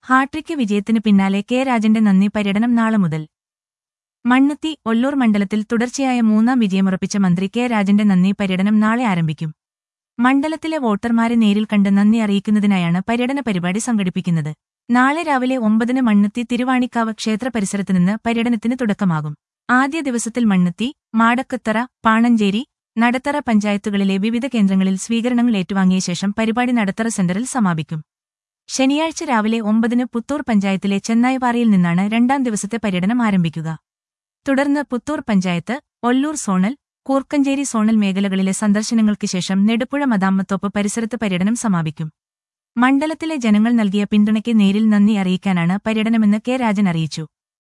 hat trick വിജയത്തിന് പിന്നാലെ K രാജന്റെ നന്ദി പര്യടനം നാളെ മുതൽ മണ്ണുത്തി ഒല്ലൂർ മണ്ഡലത്തിൽ തുടർച്ചയായ മൂന്നാം വിജയമുറപ്പിച്ച മന്ത്രി കെ രാജന്റെ നന്ദി പര്യടനം നാളെ ആരംഭിക്കും മണ്ഡലത്തിലെ വോട്ടർമാരെ നേരിൽ കണ്ട് നന്ദി അറിയിക്കുന്നതിനായാണ് പര്യടന പരിപാടി സംഘടിപ്പിക്കുന്നത് നാളെ രാവിലെ ഒമ്പതിന് മണ്ണുത്തി തിരുവാണിക്കാവ് ക്ഷേത്ര പരിസരത്ത് നിന്ന് പര്യടനത്തിന് തുടക്കമാകും ആദ്യ ദിവസത്തിൽ മണ്ണുത്തി മാടക്കത്തറ പാണഞ്ചേരി നടത്തറ പഞ്ചായത്തുകളിലെ വിവിധ കേന്ദ്രങ്ങളിൽ സ്വീകരണങ്ങൾ ഏറ്റുവാങ്ങിയ ശേഷം പരിപാടി നടത്തറ സെന്ററിൽ സമാപിക്കും ശനിയാഴ്ച രാവിലെ ഒമ്പതിന് പുത്തൂർ പഞ്ചായത്തിലെ ചെന്നായിപ്പാറയിൽ നിന്നാണ് രണ്ടാം ദിവസത്തെ പര്യടനം ആരംഭിക്കുക തുടർന്ന് പുത്തൂർ പഞ്ചായത്ത് ഒല്ലൂർ സോണൽ കൂർക്കഞ്ചേരി സോണൽ മേഖലകളിലെ സന്ദർശനങ്ങൾക്ക് ശേഷം നെടുപ്പുഴ മദാമ്മത്തോപ്പ് പരിസരത്ത് പര്യടനം സമാപിക്കും മണ്ഡലത്തിലെ ജനങ്ങൾ നൽകിയ പിന്തുണയ്ക്ക് നേരിൽ നന്ദി അറിയിക്കാനാണ് പര്യടനമെന്ന് കെ രാജൻ അറിയിച്ചു